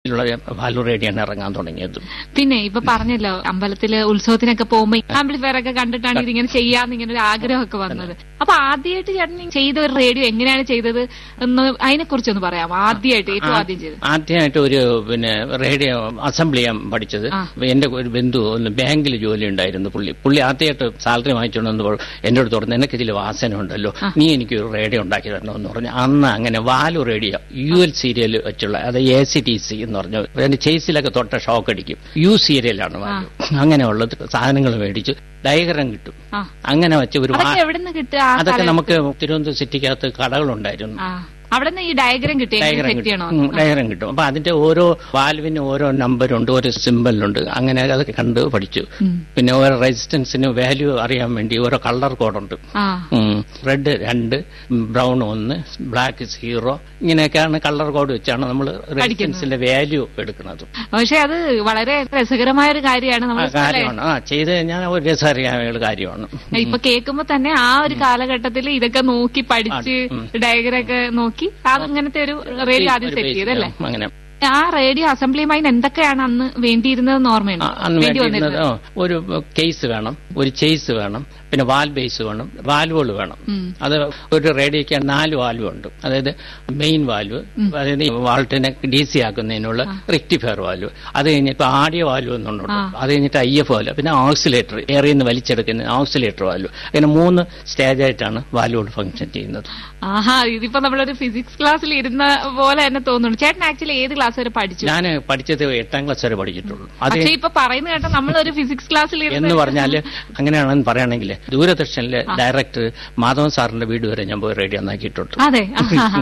Valve റേഡിയാണ് ഇറങ്ങാൻ തുടങ്ങിയത് പിന്നെ ഇപ്പൊ പറഞ്ഞല്ലോ അമ്പലത്തില് ഉത്സവത്തിനൊക്കെ പോകുമ്പോ ആംപ്ലിഫയർ ഒക്കെ കണ്ടിട്ടാണ് ഇതിങ്ങനെ ചെയ്യാന്ന് ഇങ്ങനെ ഒരു ആഗ്രഹമൊക്കെ വന്നത് അപ്പൊ ആദ്യമായിട്ട് ചേട്ടൻ ഈ ചെയ്ത ഒരു റേഡിയോ എങ്ങനെയാണ് ചെയ്തത് എന്ന് അതിനെ കുറിച്ചൊന്ന് പറയാമോ ആദ്യമായിട്ട് ഏറ്റവും ആദ്യം ചെയ്തത് ആദ്യമായിട്ട് ഒരു പിന്നെ റേഡിയോ അസംബ്ലി ചെയ്യാൻ പഠിച്ചത് ആ. എന്റെ ഒരു ബന്ധു ഒന്ന് ബാങ്കിൽ ജോലി ഉണ്ടായിരുന്നു പുള്ളി പുള്ളി ആദ്യമായിട്ട് സാലറി വാങ്ങിച്ചുകൊണ്ട് വന്നപ്പോൾ എന്റെ അടുത്ത് പറഞ്ഞു നിനക്ക് ഇതിൽ വാസന ഉണ്ടല്ലോ നീ എനിക്ക് ഒരു റേഡിയോ ഉണ്ടാക്കി തരണമെന്ന് പറഞ്ഞു അന്ന് അങ്ങനെ valve radio U L serial വെച്ചുള്ള അത് എ സി ടി സി എന്ന് പറഞ്ഞു അതിന്റെ ചേസിലൊക്കെ തൊട്ട ഷോക്ക് അടിക്കും യു സീരിയലാണ് വാലു അങ്ങനെയുള്ളത് സാധനങ്ങൾ മേടിച്ചു ഡയഗ്രം കിട്ടും ആ അങ്ങനെ വെച്ച് ഒരു വാ- അതൊക്കെ എവിടെ നിന്ന് കിട്ടുക ആ അതൊക്കെ കാലഘട്ടത്തിൽ? നമുക്ക് തിരുവനന്തപുരം സിറ്റിക്കകത്ത് കടകളുണ്ടായിരുന്നു ആ അവിടെ നിന്ന് ഈ ഡയഗ്രം കിട്ടിയ ഡയഗ്രം സെറ്റ് ചെയ്യണോ കിട്ടും ഉം, ഡയഗ്രം കിട്ടും അപ്പൊ അതിന്റെ ഓരോ വാൽവിന് ഓരോ നമ്പറുണ്ട് ഓരോ സിമ്പലുണ്ട് അങ്ങനെ അത് കണ്ട് പഠിച്ചു ഉം. പിന്നെ ഓരോ റെസിസ്റ്റൻസിന് വാല്യൂ അറിയാൻ വേണ്ടി ഓരോ കളർ കോഡുണ്ട് ആ റെഡ് രണ്ട് ബ്രൗൺ ഒന്ന് ബ്ലാക്ക് സീറോ ഇങ്ങനെയൊക്കെയാണ് കളർ കോഡ് വെച്ചാണ് നമ്മൾ റെസിസ്റ്റൻസിന്റെ വാല്യൂ എടുക്കുന്നത് പക്ഷെ അത് വളരെ രസകരമായ ഒരു കാര്യമാണ് ആ നമ്മൾ കാര്യമാണ് ആ ചെയ്ത് കഴിഞ്ഞാൽ ഒരു രസകരമായ കാര്യമാണ് ഇപ്പൊ കേൾക്കുമ്പോ തന്നെ ആ ഒരു കാലഘട്ടത്തിൽ ഇതൊക്കെ നോക്കി പഠിച്ച് ഡയഗ്രം ഒക്കെ നോക്കി അത് അങ്ങനത്തെ ഒരു റേഡിയോ ആദ്യം ഒരു സെറ്റ് basic, ചെയ്തല്ലേ അങ്ങനെ ആ റേഡിയോ അസംബ്ലിയുമായി എന്തൊക്കെയാണ് അന്ന് വേണ്ടിയിരുന്നതെന്ന് ആ, ഓർമ്മയുണ്ട് അന്ന് വേണ്ടി വേണ്ടിയിരുന്നത് വന്നിരുന്നത് ആ, ഒരു കേസ് വേണം ഒരു ചേസ് വേണം പിന്നെ വാൽ ബേസ് വേണം വാൽവുകൾ വേണം ഉം. അത് ഒരു റേഡിയോയ്ക്ക് നാല് വാൽവ് ഉണ്ട് അതായത് മെയിൻ വാൽവ് അതായത് ഈ വാൾട്ടിനെ ഡി സി ആക്കുന്നതിനുള്ള റെക്ടിഫയർ വാൽവ് അത് കഴിഞ്ഞിട്ട് ആഡിയോ വാൽവ് എന്നുണ്ട് ആ. അത് കഴിഞ്ഞിട്ട് ഐ എഫ് വാൽവ് പിന്നെ ഓക്സിലേറ്റർ ഏറിയിൽ നിന്ന് വലിച്ചെടുക്കുന്ന ഓക്സിലേറ്റർ വാൽവ് അങ്ങനെ മൂന്ന് സ്റ്റേജായിട്ടാണ് വാൽവുകൾ ഫംഗ്ഷൻ ചെയ്യുന്നത് ആഹാ ഇതിപ്പോ നമ്മളൊരു ഫിസിക്സ് ക്ലാസ്സിൽ ഇരുന്ന പോലെ തന്നെ തോന്നുന്നു ചേട്ടൻ ആക്ച്വലി ഏത് ക്ലാസ് വരെ പഠിച്ചു ഞാൻ പഠിച്ചത് എട്ടാം ക്ലാസ് വരെ പഠിച്ചിട്ടുള്ളൂ അത് പക്ഷെ ഇപ്പൊ പറയുന്ന കേട്ടോ നമ്മളൊരു ഫിസിക്സ് ക്ലാസ്സിൽ എന്ന് ഇരുന്ന് പറഞ്ഞാല് അങ്ങനെയാണെന്ന് പറയുകയാണെങ്കിൽ ദൂരദർശനിലെ ഡയറക്ടർ മാധവൻ സാറിന്റെ വീട് വരെ ഞാൻ പോയി റേഡിയോ നന്നാക്കിയിട്ടുണ്ട് അതെ ആഹാ.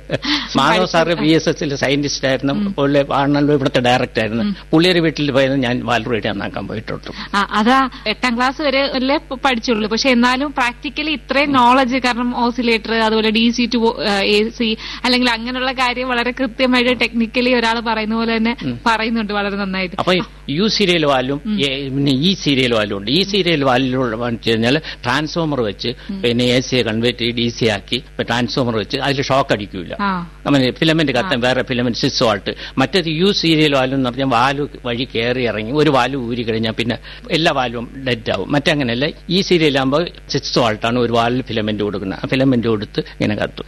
മാധവ സാറ് ബി എസ് എസിലെ സയന്റിസ്റ്റ് ആയിരുന്നു പുള്ളി ആണല്ലോ ഇവിടുത്തെ ഡയറക്ടർ ആയിരുന്നു പുള്ളിയൊരു വീട്ടിൽ പോയത് ഞാൻ വാൽ റേഡിയോ നന്നാക്കാൻ പോയിട്ടുണ്ട് ആ, അതാ എട്ടാം ക്ലാസ് വരെ അല്ലേ പ- പഠിച്ചുള്ളൂ പക്ഷെ എന്നാലും പ്രാക്ടിക്കലി ഇത്രയും നോളജ് കാരണം ഓസിലേറ്റർ അതുപോലെ D C to A C അല്ലെങ്കിൽ അങ്ങനെയുള്ള കാര്യം വളരെ കൃത്യമായിട്ട് ടെക്നിക്കലി ഒരാൾ പറയുന്ന പോലെ തന്നെ പറയുന്നുണ്ട് വളരെ നന്നായിട്ട് അപ്പൊ ഈ യു സീരിയൽ വാലും പിന്നെ ഈ സീരിയൽ വാലും ഉണ്ട് ഈ സീരിയൽ വാലിലൂടെ വെച്ച് കഴിഞ്ഞാൽ ട്രാൻസ്ഫോമർ വെച്ച് പിന്നെ എ സിയെ കൺവേർട്ട് ചെയ്ത് ഡി സി ആക്കി ട്രാൻസ്ഫോമർ വെച്ച് അതിൽ ഷോക്ക് അടിക്കൂല ആ അങ്ങനെ ഫിലമെന്റ് കത്താൻ വേറെ ഫിലമെന്റ് സിക്സ് വാൾട്ട് മറ്റേത് യു സീരിയൽ വാൽവ് എന്ന് പറഞ്ഞാൽ വാൽവ് വഴി കയറി ഇറങ്ങി ഒരു വാൽവ് ഊരി കഴിഞ്ഞാൽ പിന്നെ എല്ലാ വാൽവും ഡെഡ് ആവും മറ്റങ്ങനെയല്ല ഈ സീരിയൽ ആകുമ്പോൾ സിക്സ് വാൾട്ടാണ് ഒരു വാൽവ് ഫിലമെന്റ് കൊടുക്കുന്നത് ആ ഫിലമെന്റ് കൊടുത്ത് ഇങ്ങനെ കത്തും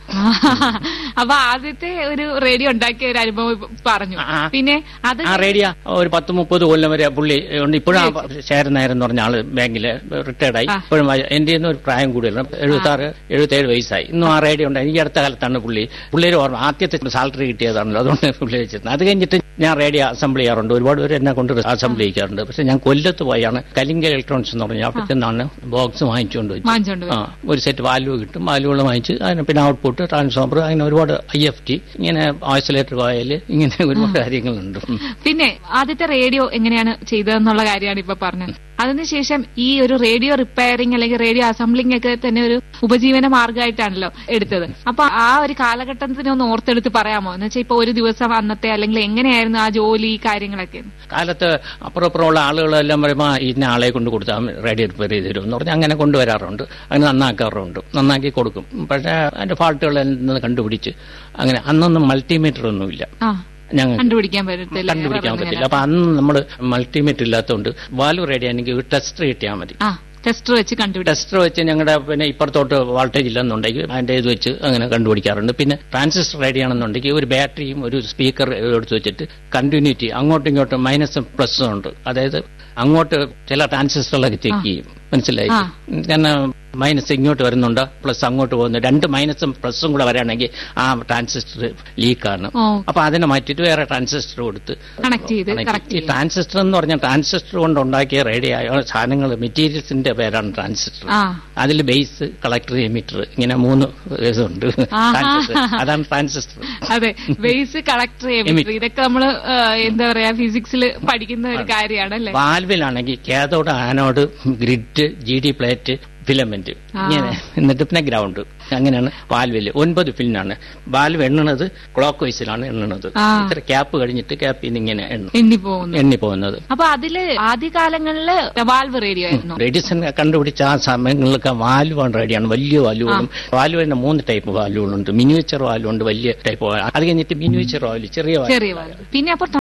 അപ്പൊ ആദ്യത്തെ ഒരു റേഡിയോ ഉണ്ടാക്കിയ ഒരു അനുഭവം ഇപ്പൊ പറഞ്ഞു ആ. പിന്നെ അത് ആ റേഡിയോ ഒരു പത്ത് മുപ്പത് കൊല്ലം വരെ പുള്ളി ഉണ്ട് ഇപ്പോഴും ആ ശേരൻ നായർ എന്ന് പറഞ്ഞ ആള് ബാങ്കില് റിട്ടയർഡായി ആ. ഇപ്പോഴും എന്റെ ഒരു പ്രായം കൂടുതലാണ് എഴുപത്തി ആറ് എഴുപത്തി ഏഴ് വയസ്സായി ഇന്നും ആ റേഡിയോ ഉണ്ട് എനിക്ക് അടുത്ത കാലത്താണ് പുള്ളി പുള്ളിയുടെ ഓർമ്മ ആദ്യത്തെ സാലറി കിട്ടിയതാണല്ലോ അതുകൊണ്ട് പുള്ളി വെച്ചിരുന്നത് അത് കഴിഞ്ഞിട്ട് ഞാൻ റേഡിയോ അസംബ്ലി ചെയ്യാറുണ്ട് ഒരുപാട് പേര് എന്നെ കൊണ്ട് അസംബ്ലി ചെയ്യാറുണ്ട് പക്ഷെ ഞാൻ കൊല്ലത്ത് പോയാണ് കലിംഗ ഇലക്ട്രോണിക്സ് എന്ന് പറഞ്ഞാൽ അവിടെ ചെന്നാണ് ബോക്സ് വാങ്ങിച്ചുകൊണ്ട് വെച്ചത് വാങ്ങിച്ചോണ്ട് ആ ഒരു സെറ്റ് വാൽവ് കിട്ടും വാൽവുകൾ വാങ്ങിച്ച് അതിന് പിന്നെ ഔട്ട്പുട്ട് ട്രാൻസ്ഫോമർ അങ്ങനെ ഒരുപാട് ഐ എഫ് ടി ഇങ്ങനെ ഓസിലേറ്റർ കോയൽ ഇങ്ങനെ ഒരുപാട് കാര്യങ്ങളുണ്ട് ഉം. പിന്നെ ആദ്യത്തെ റേഡിയോ എങ്ങനെയാണ് ചെയ്തതെന്നുള്ള കാര്യമാണ് ഇപ്പൊ പറഞ്ഞത് അതിനുശേഷം ഈ ഒരു റേഡിയോ റിപ്പയറിംഗ് അല്ലെങ്കിൽ റേഡിയോ അസംബ്ലിംഗ് ഒക്കെ തന്നെ ഒരു ഉപജീവന മാർഗമായിട്ടാണല്ലോ എടുത്തത് അപ്പൊ ആ ഒരു കാലഘട്ടത്തിന് ഒന്ന് ഓർത്തെടുത്ത് പറയാമോ എന്ന് വെച്ചാൽ ഇപ്പൊ ഒരു ദിവസം അന്നത്തെ അല്ലെങ്കിൽ എങ്ങനെയായിരുന്നു ആ ജോലി കാര്യങ്ങളൊക്കെ കാലത്ത് അപ്പുറം അപ്പുറമുള്ള ആളുകളെല്ലാം പറയുമ്പോൾ "ആ, ഇന്ന ആളെ കൊണ്ട് കൊടുത്താൽ റേഡിയോ റിപ്പയർ ചെയ്ത് തരും എന്ന് പറഞ്ഞാൽ അങ്ങനെ കൊണ്ടുവരാറുണ്ട് അങ്ങനെ നന്നാക്കാറുണ്ട് നന്നാക്കി കൊടുക്കും പക്ഷേ അതിന്റെ ഫാൾട്ടുകൾ എന്തെന്ന് കണ്ടുപിടിച്ച് അങ്ങനെ അന്നൊന്നും മൾട്ടിമീറ്റർ ഒന്നുമില്ല ആ ഞങ്ങൾ കണ്ടുപിടിക്കാൻ പറ്റത്തില്ല കണ്ടുപിടിക്കാൻ പറ്റില്ല അപ്പൊ അന്ന് നമ്മൾ മൾട്ടിമീറ്റർ ഇല്ലാത്തതുകൊണ്ട് വാൽവ് റേഡിയോ എനിക്ക് ഒരു ടെസ്റ്റർ കിട്ടിയാൽ മതി ആ ടെസ്റ്റർ വെച്ച് കണ്ടുപിടിക്കും ടെസ്റ്റർ വെച്ച് ഞങ്ങളുടെ പിന്നെ ഇപ്പുറത്തോട്ട് വോൾട്ടേജ് ഇല്ലെന്നുണ്ടെങ്കിൽ അതിന്റെ ഇത് വെച്ച് അങ്ങനെ കണ്ടുപിടിക്കാറുണ്ട് പിന്നെ ട്രാൻസിസ്റ്റർ റേഡിയോ ആണെന്നുണ്ടെങ്കിൽ ഒരു ബാറ്ററിയും ഒരു സ്പീക്കർ എടുത്ത് വെച്ചിട്ട് കണ്ടിന്യൂറ്റി അങ്ങോട്ടും ഇങ്ങോട്ടും മൈനസും പ്ലസും ഉണ്ട് അതായത് അങ്ങോട്ട് ചില ട്രാൻസിസ്റ്ററുകളൊക്കെ ചെക്ക് ചെയ്യും മനസ്സിലായി ആ. കാരണം മൈനസ് ഇങ്ങോട്ട് വരുന്നുണ്ട് പ്ലസ് അങ്ങോട്ട് പോകുന്നു രണ്ട് മൈനസും പ്ലസും കൂടെ വരാണെങ്കിൽ ആ ട്രാൻസിസ്റ്റർ ലീക്കാണ് ഓ അപ്പൊ അതിനെ മാറ്റിയിട്ട് വേറെ ട്രാൻസിസ്റ്റർ കൊടുത്ത് കണക്ട് ചെയ്ത് connect കറക്റ്റ് ചെയ്യും. ഈ ട്രാൻസിസ്റ്റർ എന്ന് പറഞ്ഞാൽ ട്രാൻസിസ്റ്റർ കൊണ്ട് ഉണ്ടാക്കിയ റേഡിയോ സാധനങ്ങൾ മെറ്റീരിയൽസിന്റെ പേരാണ് ട്രാൻസിസ്റ്റർ ആ അതിൽ ബേസ് കളക്ടർ എമിറ്റർ ഇങ്ങനെ മൂന്ന് ഇതുണ്ട് ആഹാ. ട്രാൻസിസ്റ്റർ അതാണ് ട്രാൻസിസ്റ്റർ അതെ ബേസ് കളക്ടർ എമിറ്റർ ഇതൊക്കെ നമ്മള് ആ, എന്താ പറയാ ഫിസിക്സിൽ പഠിക്കുന്ന ഒരു കാര്യമാണ് അല്ലേ വാൽവിലാണെങ്കിൽ cathode anode grid G D plate filament ആ. ഇങ്ങനെ എന്നിട്ട് പിന്നെ ഗ്രൗണ്ട് അങ്ങനെയാണ് വാൽവില് ഒൻപത് ഫിലിനാണ് വാൽവ് എണ്ണുന്നത് ക്ലോക്ക് വൈസിലാണ് എണ്ണുന്നത് ആ. ഇത്ര ക്യാപ്പ് കഴിഞ്ഞിട്ട് ക്യാപ്പിൽ നിന്ന് ഇങ്ങനെ എണ്ണും എണ്ണി പോകുന്നു എണ്ണി പോകുന്നത് അപ്പൊ അതില് ആദ്യകാലങ്ങളില് വാൽവ് റേഡിയോ ആയിരുന്നു റേഡിയൻ കണ്ടുപിടിച്ച ആ സമയങ്ങളിലൊക്കെ വാൽവാണ് റേഡിയാണ് വലിയ വാൽവുകളും വാൽവ് തന്നെ മൂന്ന് ടൈപ്പ് വാൽവുകളുണ്ട് മിനിയേച്ചർ വാൽവുണ്ട് വലിയ ടൈപ്പ് അത് കഴിഞ്ഞിട്ട് മിനിയേച്ചർ വാൽവ് ചെറിയ വാൽവ് ചെറിയ വാൽവ് പിന്നെ അപ്പൊ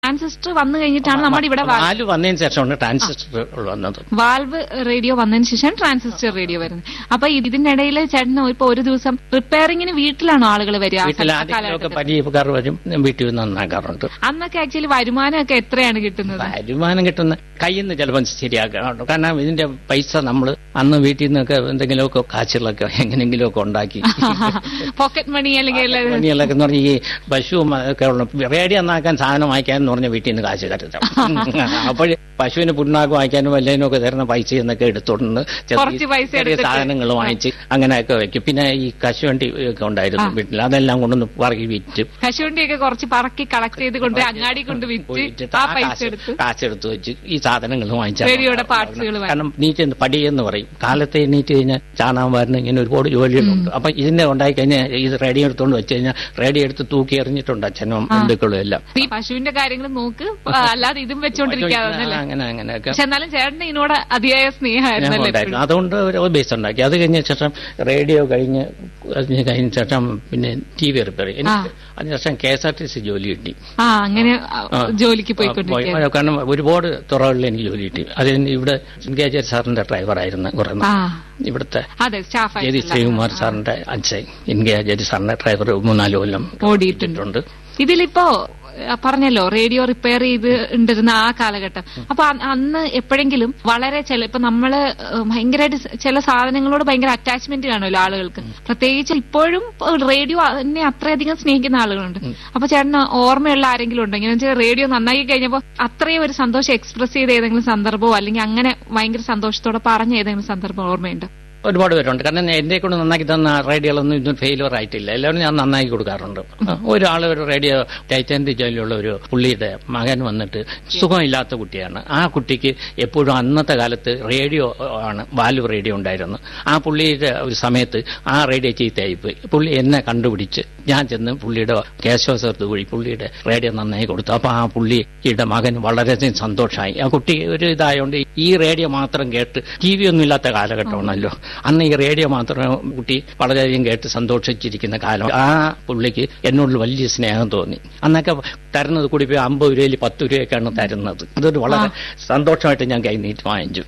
ട്രാൻസിസ്റ്റർ വന്നു കഴിഞ്ഞിട്ടാണ് നമ്മുടെ ഇവിടെ വാ- വാല് വന്നതിന് ശേഷമാണ് ട്രാൻസിസ്റ്റർ വന്നത് വാൽവ് റേഡിയോ വന്നതിന് ശേഷം ട്രാൻസിസ്റ്റർ റേഡിയോ വരുന്നത് അപ്പൊ ഇതിനിടയിൽ ചേട്ടന് ഇപ്പൊ ഒരു ദിവസം റിപ്പയറിങ്ങിന് വീട്ടിലാണോ ആളുകൾ വരിക ആ വീട്ടിൽ ആ ആദ്യമൊക്കെ കാലഘട്ടത്തിൽ? പരിചയക്കാർ വരും വീട്ടിൽ നിന്ന് നന്നാക്കാറുണ്ട് അന്നൊക്കെ ആക്ച്വലി വരുമാനമൊക്കെ എത്രയാണ് കിട്ടുന്നത് വരുമാനം കിട്ടുന്ന കയ്യിൽ നിന്ന് ചിലപ്പോൾ ശരിയാക്കാറുണ്ട് കാരണം ഇതിന്റെ പൈസ നമ്മൾ അന്ന് വീട്ടിൽ നിന്നൊക്കെ എന്തെങ്കിലുമൊക്കെ കാച്ചുകളൊക്കെ എങ്ങനെയെങ്കിലുമൊക്കെ ഉണ്ടാക്കി പോക്കറ്റ് മണി അല്ലെങ്കിൽ പണികളൊക്കെ എന്ന് പറഞ്ഞാൽ ഈ പശുവും ഒക്കെ ഉള്ള റേഡിയോ നന്നാക്കാൻ സാധനം വാങ്ങിക്കാൻ എന്ന് പറഞ്ഞ വീട്ടിൽ നിന്ന് കാശ് കരുതാം അപ്പോൾ പശുവിന് പുണ്ണാക്ക് വാങ്ങിക്കാനും വല്ലതിനും ഒക്കെ തരുന്ന പൈസ എന്നൊക്കെ എടുത്തോണ്ട് ചെറിയ- കുറച്ച് പൈസ ചെറിയ എടുത്തിട്ട്. സാധനങ്ങൾ വാങ്ങിച്ച് അങ്ങനെയൊക്കെ വെക്കും പിന്നെ ഈ കശുവണ്ടി ഒക്കെ ഉണ്ടായിരുന്നു വീട്ടിൽ അതെല്ലാം കൊണ്ടൊന്ന് പറക്കി വിറ്റ് കശുവണ്ടിയൊക്കെ കുറച്ച് പറക്കി കളക്ട് ചെയ്ത് കൊണ്ട് അങ്ങാടി കൊണ്ട് വിറ്റ് പോയിട്ട് ആ ആ പൈസ കാശ് എടുത്ത് കാശെടുത്ത് വെച്ച് ഈ സാധനങ്ങൾ വാങ്ങിച്ചാൽ റേഡിയോയുടെ പാർട്സുകൾ വാങ്ങി. കാരണം നീറ്റ് പടിയെന്ന് പറയും കാലത്തെ എണീറ്റ് കഴിഞ്ഞാൽ ചാണകം വരുന്ന ഇങ്ങനെ ഒരുപാട് ജോലികളുണ്ട് അപ്പൊ ഇതിന്റെ ഉണ്ടായി കഴിഞ്ഞാൽ ഇത് റേഡിയോ എടുത്തോണ്ട് വെച്ച് കഴിഞ്ഞാൽ റേഡിയോ എടുത്ത് തൂക്കി എറിഞ്ഞിട്ടുണ്ട് അച്ഛനും ബന്ധുക്കളും എല്ലാം ഈ പശുവിന്റെ കാര്യങ്ങൾ നോക്ക് ആ, അല്ലാതെ ഇതും വെച്ചോണ്ടിരിക്കാതെ അങ്ങനെ അങ്ങനെയൊക്കെ പക്ഷെ എന്നാലും ചേട്ടന് ഇതിനോട് അതിയായ സ്നേഹമായിരുന്നല്ലേ ഉണ്ടായിരുന്നു അതുകൊണ്ട് ഒരു ബേസ് ഉണ്ടാക്കി അത് കഴിഞ്ഞ ശേഷം റേഡിയോ കഴിഞ്ഞ് അതിന് കഴിഞ്ഞ ശേഷം പിന്നെ ടി വി റിപ്പയർ എനിക്ക് അതിനുശേഷം K S R T C ജോലി കിട്ടി ആ അങ്ങനെ ആ, ആ. ജോലിക്ക് ആ, പോയി. പോയിക്കൊണ്ടിരിക്കുക കാരണം ഒരുപാട് തുറകളിൽ എനിക്ക് ജോലി കിട്ടി അത് ഇവിടെ ഗേജർ സാറിന്റെ ഡ്രൈവറായിരുന്നു കുറെ നാൾ. ആ ഇവിടുത്തെ അതെ സ്റ്റാഫ് ജതി ശ്രീകുമാർ സാറിന്റെ അച്ഛൻ ഇന്ത്യ ജതി സാറിന്റെ ഡ്രൈവർ മൂന്നാല് കൊല്ലം ഓടിയിട്ടുണ്ട് ഉണ്ട് ഇതിലിപ്പോ ആ, പറഞ്ഞല്ലോ റേഡിയോ റിപ്പയർ ചെയ്ത് ഉണ്ടായിരുന്ന ആ കാലഘട്ടം അപ്പൊ അ- അന്ന് എപ്പോഴെങ്കിലും വളരെ ചില ഇപ്പൊ നമ്മള് ഏഹ്, ഭയങ്കരമായിട്ട് സ് ചില സാധനങ്ങളോട് ഭയങ്കര അറ്റാച്ച്മെന്റ് കാണുമല്ലോ ആളുകൾക്ക് പ്രത്യേകിച്ച് ഇപ്പോഴും റേഡിയോ എന്നെ അത്രയധികം സ്നേഹിക്കുന്ന ആളുകളുണ്ട് അപ്പൊ ചേട്ടന് ഓർമ്മയുള്ള ആരെങ്കിലും ഉണ്ടോ ഇങ്ങനെ വെച്ചാൽ റേഡിയോ നന്നായി കഴിഞ്ഞപ്പോ അത്രയും ഒരു സന്തോഷം എക്സ്പ്രസ് ചെയ്ത ഏതെങ്കിലും സന്ദർഭമോ അല്ലെങ്കിൽ അങ്ങനെ ഭയങ്കര സന്തോഷത്തോടെ പറഞ്ഞ ഏതെങ്കിലും സന്ദർഭം ഓർമ്മയുണ്ട് ഒരുപാട് പേരുണ്ട് കാരണം എന്റെ കൊണ്ട് നന്നാക്കി തന്ന റേഡിയോകളൊന്നും ഇന്നും ഫെയിലുവർ ആയിട്ടില്ല എല്ലാവരും ഞാൻ നന്നാക്കി കൊടുക്കാറുണ്ട് ഒരാൾ ഒരു റേഡിയോ ടൈറ്റാൻ്റെ ജോലിയുള്ള ഒരു പുള്ളിയുടെ മകൻ വന്നിട്ട് സുഖമില്ലാത്ത കുട്ടിയാണ് ആ കുട്ടിക്ക് എപ്പോഴും അന്നത്തെ കാലത്ത് റേഡിയോ ആണ് വാൽവ് റേഡിയോ ഉണ്ടായിരുന്നു ആ പുള്ളിയുടെ ഒരു സമയത്ത് ആ റേഡിയോ ചീത്തയായിപ്പോയി പുള്ളി എന്നെ കണ്ടുപിടിച്ച് ഞാൻ ചെന്ന് പുള്ളിയുടെ കേശവസത്ത് വഴി പുള്ളിയുടെ റേഡിയോ നന്നായി കൊടുത്തു അപ്പൊ ആ പുള്ളിയുടെ മകൻ വളരെയധികം സന്തോഷമായി ആ കുട്ടി ഒരു ഇതായതുകൊണ്ട് ഈ റേഡിയോ മാത്രം കേട്ട് ടി വി ഒന്നും ഇല്ലാത്ത കാലഘട്ടമാണല്ലോ അന്ന് ഈ റേഡിയോ മാത്രം കുട്ടി വളരെയധികം കേട്ട് സന്തോഷിച്ചിരിക്കുന്ന കാലം ആ പുള്ളിക്ക് എന്നോട് വലിയ സ്നേഹം തോന്നി അന്നൊക്കെ തരുന്നത് കൂടി പോയി അമ്പത് രൂപയിൽ പത്ത് രൂപയൊക്കെയാണ് തരുന്നത് അതൊരു വളരെ സന്തോഷമായിട്ട് ഞാൻ കൈനീട്ട് വാങ്ങിച്ചു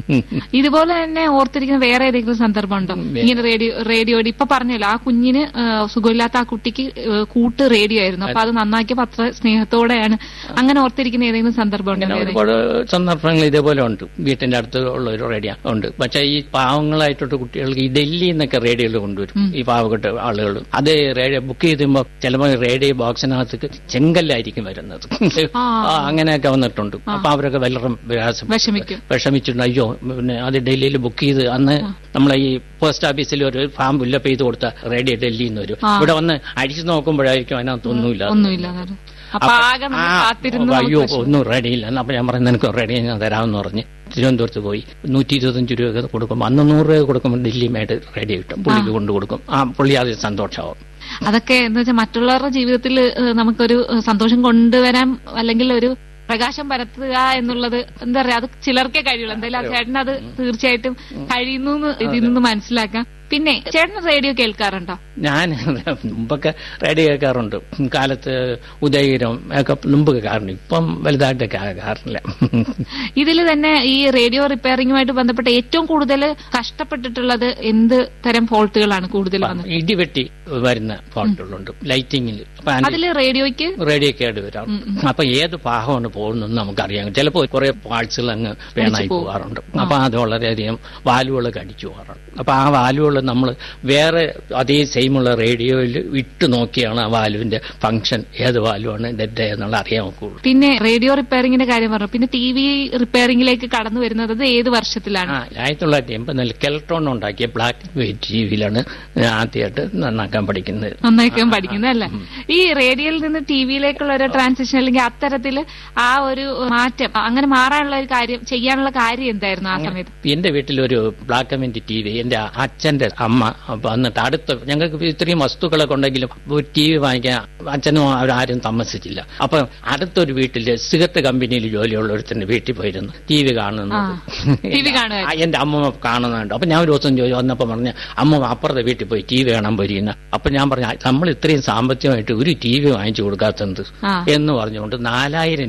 ഇതുപോലെ തന്നെ ഓർത്തിരിക്കുന്ന വേറെ ഏതെങ്കിലും സന്ദർഭം ഉണ്ടോ ഇങ്ങനെ റേഡിയോ റേഡിയോയുടെ ഇപ്പൊ പറഞ്ഞല്ലോ ആ കുഞ്ഞിന് ആ, സുഖമില്ലാത്ത ആ കുട്ടിക്ക് ആ, കൂട്ട് റേഡിയോ ആയിരുന്നു അപ്പൊ അത് നന്നാക്കിയപ്പോ അത്ര സ്നേഹത്തോടെയാണ് അങ്ങനെ ഓർത്തിരിക്കുന്ന ഏതെങ്കിലും സന്ദർഭം ഉണ്ടോ അങ്ങനെ വേറെ? ഒരുപാട് സന്ദർഭങ്ങൾ ഇതേപോലെ ഉണ്ട് വീട്ടിന്റെ അടുത്ത് ഉള്ള ഒരു റേഡിയോ ഉണ്ട് പക്ഷേ ഈ പാവങ്ങളായിട്ടുള്ള കുട്ടികൾക്ക് ഈ ഡൽഹിയിൽ നിന്നൊക്കെ റേഡിയോകൾ കൊണ്ടുവരും ഈ പാവപ്പെട്ട ആളുകൾ അത് റേഡിയോ ബുക്ക് ചെയ്തുമ്പോൾ ചിലപ്പോൾ റേഡിയോ ബോക്സിനകത്ത് ചെങ്കല്ലായിരിക്കും വരുന്നത് ആ. ആ, അങ്ങനെയൊക്കെ വന്നിട്ടുണ്ട് അപ്പൊ അവരൊക്കെ വളരെ പ്രയാസം വിഷമിക്കും വിഷമിച്ചിട്ടുണ്ട് അയ്യോ പിന്നെ അത് ഡൽഹിയിൽ ബുക്ക് ചെയ്ത് അന്ന് നമ്മളെ ഈ പോസ്റ്റ് ഓഫീസിൽ ഒരു ഫാം ഫില്ലപ്പ് ചെയ്ത് കൊടുത്ത റേഡിയോ ഡൽഹിയിൽ നിന്ന് വരും ആ. ഇവിടെ വന്ന് അടിച്ചു നോക്കുമ്പോഴായിരിക്കും അതിനകത്ത് ഒന്നുമില്ല ഒന്നുമില്ല അതാണ്. അപ്പൊ ആകെ നമ്മൾ ആ, കാത്തിരുന്ന് അയ്യോ നമുക്ക് വിഷമം. ഒന്നും റെഡിയില്ല അപ്പൊ ഞാൻ പറഞ്ഞു നിനക്ക് റെഡി ഞാൻ തരാമെന്ന് പറഞ്ഞ് തിരുവനന്തപുരത്ത് പോയി നൂറ്റി ഇരുപത്തഞ്ച് രൂപ കൊടുക്കും അന്ന് നൂറ് രൂപ കൊടുക്കുമ്പോൾ ഡൽഹിയുമായിട്ട് റെഡി കിട്ടും പുള്ളിക്ക് കൊണ്ടു കൊടുക്കും ആ പുള്ളി അത് സന്തോഷമാവും അതൊക്കെ എന്താ വെച്ചാൽ മറ്റുള്ളവരുടെ ജീവിതത്തിൽ നമുക്കൊരു ഏഹ്, സന്തോഷം കൊണ്ടുവരാൻ അല്ലെങ്കിൽ ഒരു പ്രകാശം പരത്തുക എന്നുള്ളത് എന്താ പറയാ അത് ചിലർക്കേ കഴിയുള്ളൂ എന്തായാലും ആ ചേട്ടൻ അത് തീർച്ചയായിട്ടും കഴിയുന്നു എന്ന് ഇതിൽ നിന്ന് മനസ്സിലാക്കാം പിന്നെ ചേട്ടൻ റേഡിയോ കേൾക്കാറുണ്ടോ ഞാൻ മുമ്പൊക്കെ റെഡി കേൾക്കാറുണ്ട് കാലത്ത് ഉദയഗിരം ഒക്കെ മുമ്പ് കേൾക്കാറുണ്ട് ഇപ്പം വലുതായിട്ട് കേൾക്കാറില്ല ഇതിൽ തന്നെ ഈ റേഡിയോ റിപ്പയറിംഗുമായിട്ട് ബന്ധപ്പെട്ട് ഏറ്റവും കൂടുതൽ കഷ്ടപ്പെട്ടിട്ടുള്ളത് എന്ത് തരം ഫോൾട്ടുകളാണ് കൂടുതൽ വന്നത് ഇടിവെട്ടി വരുന്ന ഫോൾട്ടുകളുണ്ട് ലൈറ്റിങ്ങിൽ അപ്പൊ അതിന്റെ അതിൽ റേഡിയോയ്ക്ക് റേഡിയോ കേട് വരാം അപ്പൊ ഏത് ഭാഗമാണ് പോകുന്നതെന്ന് നമുക്കറിയാം ചിലപ്പോൾ കുറെ പാർട്സുകൾ അങ്ങ് വേണായി പോകാറുണ്ട് അപ്പൊ അത് വളരെയധികം വാലുകളൊക്കെ അടിച്ചു പോകാറുണ്ട് അപ്പൊ ആ വാലുകൾ നമ്മൾ വേറെ അതേ സെയിമുള്ള റേഡിയോയിൽ ഇട്ട് നോക്കിയാണ് ആ വാലുവിന്റെ ഫംഗ്ഷൻ ഏത് വാലുവാണ് ഡെഡ് എന്നുള്ള അറിയാൻ നോക്കുള്ളൂ പിന്നെ റേഡിയോ റിപ്പയറിംഗിന്റെ കാര്യം പറഞ്ഞു പിന്നെ ടി വി റിപ്പയറിംഗിലേക്ക് കടന്നു വരുന്നത് അത് ഏത് വർഷത്തിലാണ് ആ ആയിരത്തി തൊള്ളായിരത്തി എൺപതിൽ കെൽട്രോൺ ഉണ്ടാക്കിയ ബ്ലാക്ക് ആൻഡ് വൈറ്റ് ടി വിയിലാണ് ആദ്യമായിട്ട് നന്നാക്കാൻ പഠിക്കുന്നത് നന്നായിക്കാൻ പഠിക്കുന്നത് അല്ലേ ഈ റേഡിയോയിൽ നിന്ന് ടി വിയിലേക്കുള്ള ഒരു ട്രാൻസിഷൻ അല്ലെങ്കിൽ അത്തരത്തിൽ ആ ഒരു മാറ്റം അങ്ങനെ മാറാനുള്ള ഒരു കാര്യം ചെയ്യാനുള്ള കാര്യം എന്തായിരുന്നു ആ സമയത്ത് എന്റെ വീട്ടിലൊരു black and white T V എന്റെ അച്ഛന്റെ അമ്മ വന്നിട്ട് അടുത്ത ഞങ്ങൾക്ക് ഇത്രയും വസ്തുക്കളൊക്കെ ഉണ്ടെങ്കിലും ഒരു ടി വി വാങ്ങിക്കാൻ അച്ഛനും അവരാരും താമസിച്ചില്ല അപ്പൊ അടുത്തൊരു വീട്ടില് സിഗത്ത് കമ്പനിയിൽ ജോലിയുള്ള ഒരുത്തന്റെ വീട്ടിൽ പോയിരുന്നു ടി വി കാണുന്നത് TV കാണുമായിരുന്നു. ആ, എന്റെ അമ്മ കാണുന്നുണ്ട് അപ്പൊ ഞാൻ ഒരു ദിവസം ചോദിച്ചു വന്നപ്പോ പറഞ്ഞ അമ്മ അപ്പുറത്തെ വീട്ടിൽ പോയി ടി വി കാണാൻ പോയിരിക്കുന്ന അപ്പൊ ഞാൻ പറഞ്ഞു നമ്മൾ ഇത്രയും സാമ്പത്തികമായിട്ട് ഒരു ടി വി വാങ്ങിച്ചു കൊടുക്കാത്തത് ആ എന്ന് പറഞ്ഞുകൊണ്ട് നാലായിരം